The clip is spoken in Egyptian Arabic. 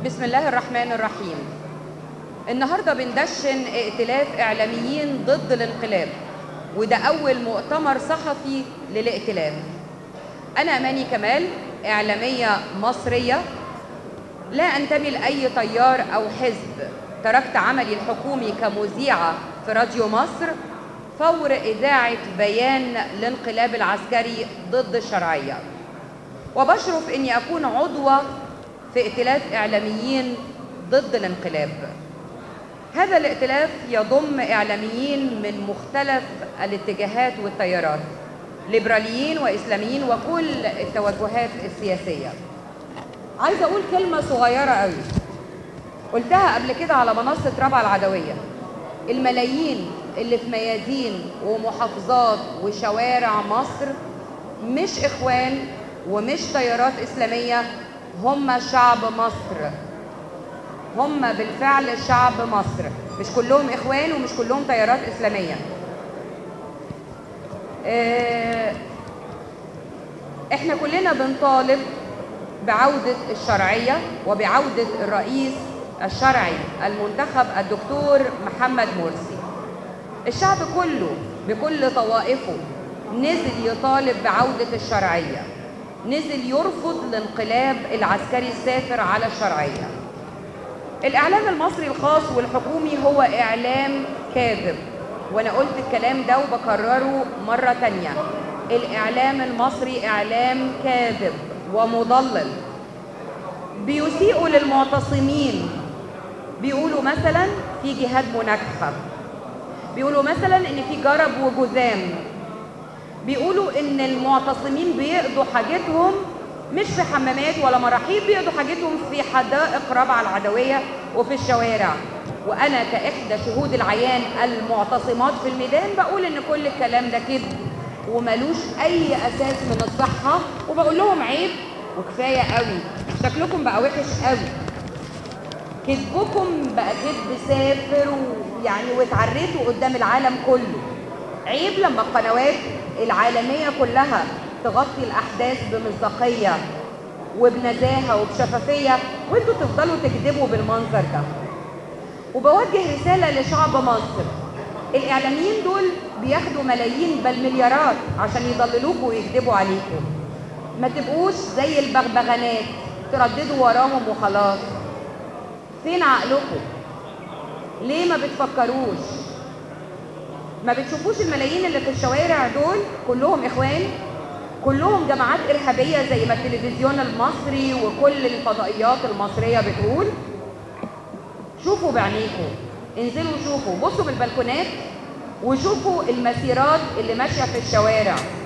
بسم الله الرحمن الرحيم النهارده بندشن ائتلاف اعلاميين ضد الانقلاب وده اول مؤتمر صحفي للائتلاف انا اماني كمال اعلاميه مصريه لا انتمي لاي تيار او حزب تركت عملي الحكومي كمذيعه في راديو مصر فور اذاعه بيان الانقلاب العسكري ضد الشرعيه وبشرف اني اكون عضوه في ائتلاف اعلاميين ضد الانقلاب هذا الائتلاف يضم اعلاميين من مختلف الاتجاهات والتيارات ليبراليين واسلاميين وكل التوجهات السياسيه عايزه اقول كلمه صغيره قوي قلتها قبل كده على منصه رابعه العدويه الملايين اللي في ميادين ومحافظات وشوارع مصر مش اخوان ومش تيارات اسلاميه هم شعب مصر هم بالفعل شعب مصر مش كلهم اخوان ومش كلهم تيارات اسلاميه آه، احنا كلنا بنطالب بعوده الشرعيه وبعوده الرئيس الشرعي المنتخب الدكتور محمد مرسي الشعب كله بكل طوائفه نزل يطالب بعوده الشرعيه نزل يرفض الانقلاب العسكري السافر على الشرعيه الاعلام المصري الخاص والحكومي هو اعلام كاذب وانا قلت الكلام ده وبكرره مره تانية الاعلام المصري اعلام كاذب ومضلل بيسيئوا للمعتصمين بيقولوا مثلا في جهاد مناكفه بيقولوا مثلا ان في جرب وجذام بيقولوا ان المعتصمين بيقضوا حاجتهم مش في حمامات ولا مراحيض بيقضوا حاجتهم في حدائق رابعه العدويه وفي الشوارع وانا كاحدى شهود العيان المعتصمات في الميدان بقول ان كل الكلام ده كذب وملوش اي اساس من الصحه وبقول لهم عيب وكفايه قوي شكلكم بقى وحش قوي كذبكم بقى كذب سافر ويعني واتعريتوا قدام العالم كله عيب لما القنوات العالميه كلها تغطي الاحداث بمصداقيه وبنزاهه وبشفافيه وانتوا تفضلوا تكذبوا بالمنظر ده وبوجه رساله لشعب مصر الاعلاميين دول بياخدوا ملايين بل مليارات عشان يضللوكوا ويكذبوا عليكم ما تبقوش زي البغبغانات ترددوا وراهم وخلاص فين عقلكم ليه ما بتفكروش ما بتشوفوش الملايين اللي في الشوارع دول كلهم اخوان كلهم جماعات ارهابيه زي ما التلفزيون المصري وكل الفضائيات المصريه بتقول شوفوا بعينيكم انزلوا شوفوا بصوا بالبلكونات وشوفوا المسيرات اللي ماشيه في الشوارع